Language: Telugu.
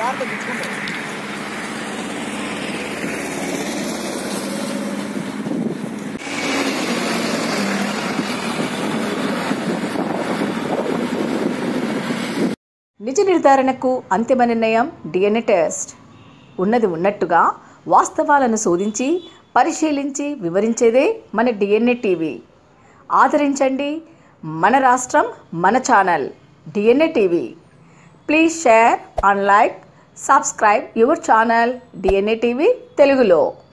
నిజ నిర్ధారణకు అంతిమ నిర్ణయం డిఎన్ఏ టెస్ట్ ఉన్నది ఉన్నట్టుగా వాస్తవాలను శోధించి పరిశీలించి వివరించేదే మన డిఎన్ఏ టీవీ ఆదరించండి మన రాష్ట్రం మన channel DNA TV please share and like subscribe your channel DNA TV తెలుగులో